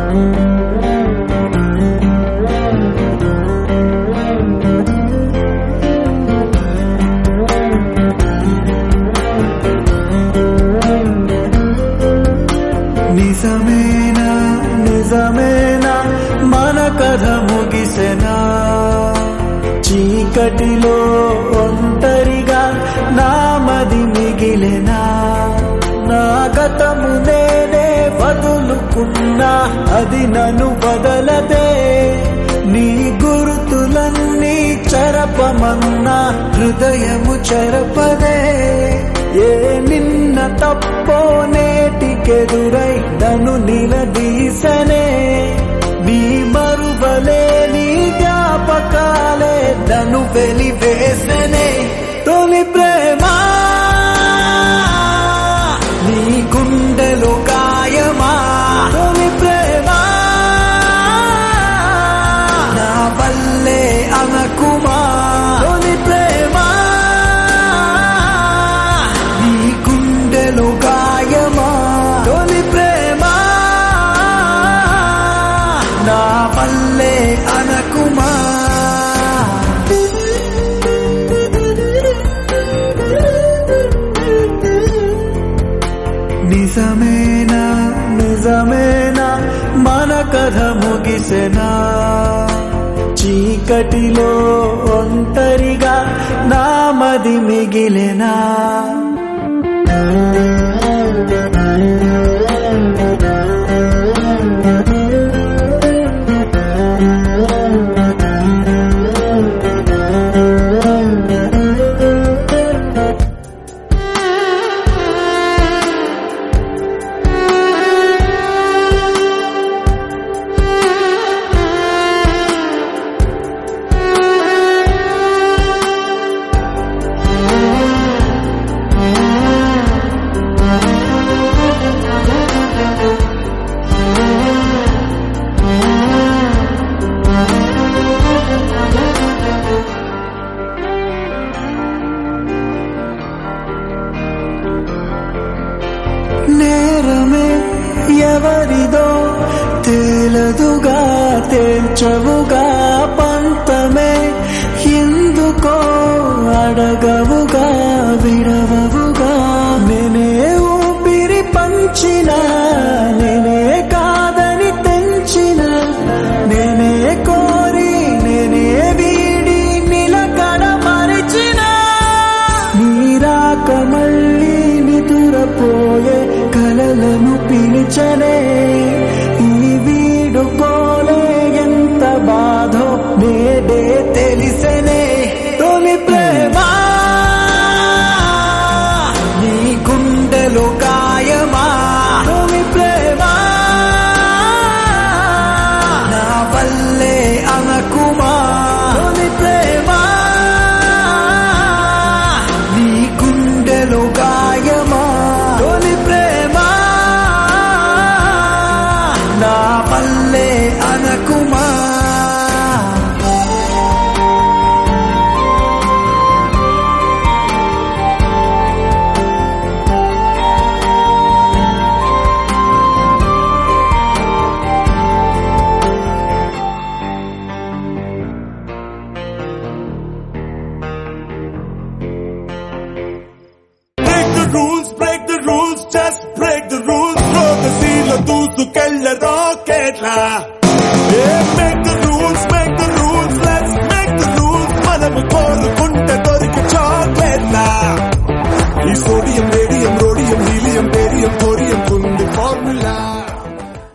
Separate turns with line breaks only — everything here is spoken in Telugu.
నిజమేనా నిజమేనా మన కథ ముగిసెనా చీకటిలో ఒంటరిగా నామది మిగిలెనా నా గతము నేనే వదులుకున్నా అది నన్ను వదలదే నీ గుర్తులన్నీ చెరపమన్నా హృదయము చెరపదే ఏ నిన్న తప్పో నేటికెదురై నన్ను నిలదీసనే నీ మరువలే నీ జ్ఞాపకాలే నన్ను వెలివేసనే తొలి ప్రేమ నీ గుండెలో గాయమా తొలి ప్రేమ నా వల్లే అనకుమా తొలి ప్రేమ నీ గుండెలో గాయమా తొలి ప్రేమ నా వల్లే అనకుమా నిజమేనా నిజమేనా మన కథ ముగిసెనా చీకటిలో ఒంటరిగా నామది మిగిలెనా నేరమే ఎవరిదో తేలదుగా తేల్చవుగా పంతమే ఎందుకో అడగవుగా విడవవుగా నేనే ఊపిరి పంచిన నేనే కాదని తెంచిన నేనే కోరి నేనే వీడి నిలకడ మరిచిన నీరాక మళ్ళీ నిదురపోయే కలలను పిలిచనే ఈ వీడుకోలే ఎంత బాధో నేడే తెలిసెనే తొలి ప్రేమ నీ గుండెలో గాయమా తొలి ప్రేమ నా వల్లే అనకుమా తొలి ప్రేమ నీ గుండెలో గాయమా తొలి ప్రేమ నా వల్లే అనకుమా
Break the rules, break the rules, just break the rules. Throw the seal of దూసుకెళ్ళ రాకెట్లా